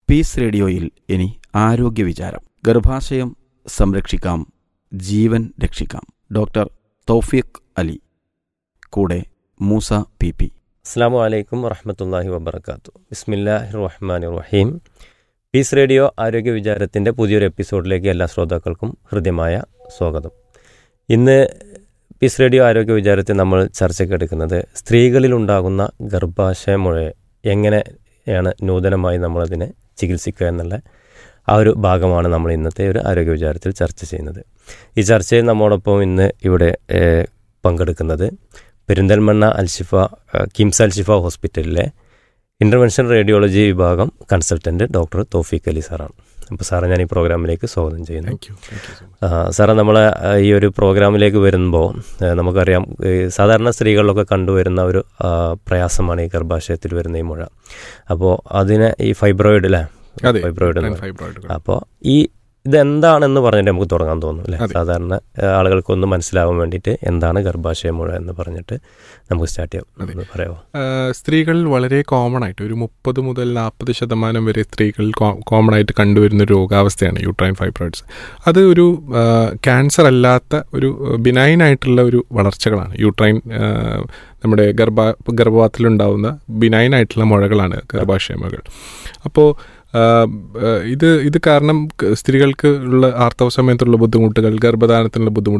Piece റേഡിയോയിൽ ഇനി ആരോഗ്യ വിചാരം ഗർഭാശയം സംരക്ഷിക്കാം ജീവൻ രക്ഷിക്കാം ഡോക്ടർ തൗഫീഖ് അലി കൂടെ മൂസ പി പി അസ്സാം വലൈക്കും വറഹമത്തല്ലാഹി വബർക്കാത്തു ബിസ്മില്ലാഹി റഹ്മാൻ റഹീം പീസ് റേഡിയോ ആരോഗ്യ വിചാരത്തിൻ്റെ പുതിയൊരു എപ്പിസോഡിലേക്ക് എല്ലാ ശ്രോതാക്കൾക്കും ഹൃദ്യമായ സ്വാഗതം ഇന്ന് പീസ് റേഡിയോ ആരോഗ്യ വിചാരത്തിൽ നമ്മൾ ചർച്ചയ്ക്ക് എടുക്കുന്നത് സ്ത്രീകളിലുണ്ടാകുന്ന ഗർഭാശയമുഴയെ എങ്ങനെയാണ് നൂതനമായി നമ്മളതിനെ ചികിത്സിക്കുക എന്നുള്ള ആ ഒരു ഭാഗമാണ് നമ്മൾ ഇന്നത്തെ ഒരു ആരോഗ്യ വിചാരത്തിൽ ചർച്ച ചെയ്യുന്നത് ഈ ചർച്ചയിൽ നമ്മോടൊപ്പം ഇന്ന് ഇവിടെ ഏഹ്, പങ്കെടുക്കുന്നത് പെരിന്തൽമണ്ണ അൽഷിഫ ഏഹ്, കിംസ് അൽഷിഫ ഹോസ്പിറ്റലിലെ ഇൻ്റർവെൻഷൻ റേഡിയോളജി വിഭാഗം കൺസൾട്ടൻറ്റ് ഡോക്ടർ തോഫീഖ് അലി സാറാണ് അപ്പോൾ സാറെ ഞാൻ ഈ പ്രോഗ്രാമിലേക്ക് സ്വാഗതം ചെയ്യുന്നു thank you thank you so much ആ, സാറേ നമ്മളെ ആ, ഈ ഒരു പ്രോഗ്രാമിലേക്ക് വരുമ്പോൾ ഏ, നമുക്കറിയാം ഈ സാധാരണ സ്ത്രീകളിലൊക്കെ കണ്ടുവരുന്ന ഒരു ആ, പ്രയാസമാണ് ഈ ഗർഭാശയത്തിൽ വരുന്ന ഈ മുഴ അപ്പോൾ അതിന് ഈ ഫൈബ്രോയിഡ് അല്ലേ അതെ ഫൈബ്രോയിഡ് എന്ന് പറയും. ഫൈബ്രോയിഡുകൾ അപ്പോൾ ഈ ഇതെന്താണെന്ന് പറഞ്ഞിട്ട് നമുക്ക് തുടങ്ങാൻ തോന്നും അല്ലേ അതെ. സാധാരണ ഏ, ആളുകൾക്കൊന്ന് മനസ്സിലാവാൻ വേണ്ടിയിട്ട് എന്താണ് ഗർഭാശയ മുഴ എന്ന് പറഞ്ഞിട്ട് നമുക്ക് സ്റ്റാർട്ട് ചെയ്യാം അതെ. ഒന്ന് പറയാമോ സ്ത്രീകളിൽ വളരെ കോമൺ ആയിട്ട് ഒരു മുപ്പത് മുതൽ നാൽപ്പത് ശതമാനം വരെ സ്ത്രീകളിൽ കോമൺ ആയിട്ട് കണ്ടുവരുന്ന ഒരു രോഗാവസ്ഥയാണ് യൂട്രൈൻ ഫൈബ്രോയിഡ്സ് അത് ഒരു ക്യാൻസർ അല്ലാത്ത ഒരു ബിനൈൻ ആയിട്ടുള്ള ഒരു വളർച്ചകളാണ് യൂട്രൈൻ ആ, നമ്മുടെ ഗർഭ ഗർഭപാത്രത്തിലുണ്ടാവുന്ന ബിനൈൻ ആയിട്ടുള്ള മുഴകളാണ് ഗർഭാശയ മുഴകൾ അപ്പോൾ ഇത് ഇത് കാരണം ക- സ്ത്രീകൾക്ക് ഉള്ള ആർത്തവ സമയത്തുള്ള ബുദ്ധിമുട്ടുകൾ ഗർഭധാരണത്തിനുള്ള ബുദ്ധിമുട്ടുകൾ